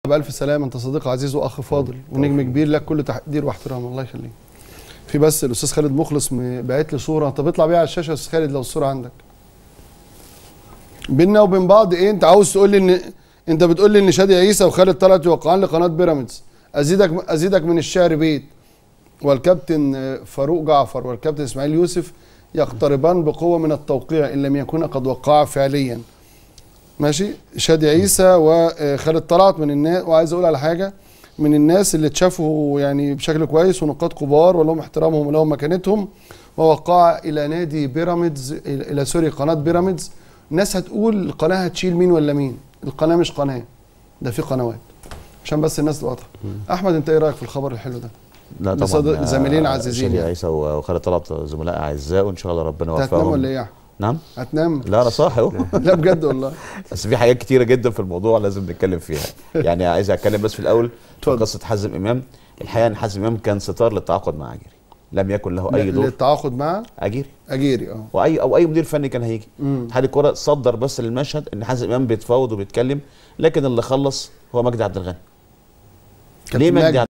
بألف سلامة أنت صديق عزيز وأخ فاضل ونجم كبير لك كل تقدير واحترام الله يخليك في بس الأستاذ خالد مخلص م- باعت لي صورة طب اطلع بيها على الشاشة يا أستاذ خالد لو الصورة عندك بينا وبين بعض إيه أنت عاوز تقول لي إن أنت بتقول لي إن شادي عيسى وخالد طلعت يوقعان لقناة بيراميدز أزيدك أزيدك من الشعر بيت والكابتن فاروق جعفر والكابتن اسماعيل يوسف يقتربان بقوه من التوقيع ان لم يكونا قد وقعا فعليا ماشي شادي عيسى وخالد طلعت من الناس وعايز اقول على حاجه من الناس اللي اتشافوا يعني بشكل كويس ونقاط كبار ولهم احترامهم ولهم مكانتهم ووقع الى نادي بيراميدز الى إلى سوري قناه بيراميدز الناس هتقول القناه هتشيل مين ولا مين القناه مش قناه ده في قنوات عشان بس الناس تبقى واضحه احمد انت ايه رايك في الخبر الحلو ده لا لصد- طبعا زميلين آه، عزيزين شادي يعني. عيسى وخالد طلعت زملاء اعزاء وان شاء الله ربنا انت هتنام يوفقهم ولا ايه يا أحمد؟ نعم هتنام لا انا صاحي اهو لا بجد والله بس في حاجات كتيره جدا في الموضوع لازم نتكلم فيها يعني عايز اتكلم بس في الاول في اتفضل. قصه حازم امام الحقيقه ان حازم امام كان ستار للتعاقد مع اجيري لم يكن له اي دور للتعاقد مع اجيري اجيري اه واي او اي مدير فني كان هيجي مم. اتحاد الكوره صدر بس للمشهد ان حازم امام بيتفاوض وبيتكلم لكن اللي خلص هو مجدي عبد الغني كابتن ليه مجدي مجدي. عبد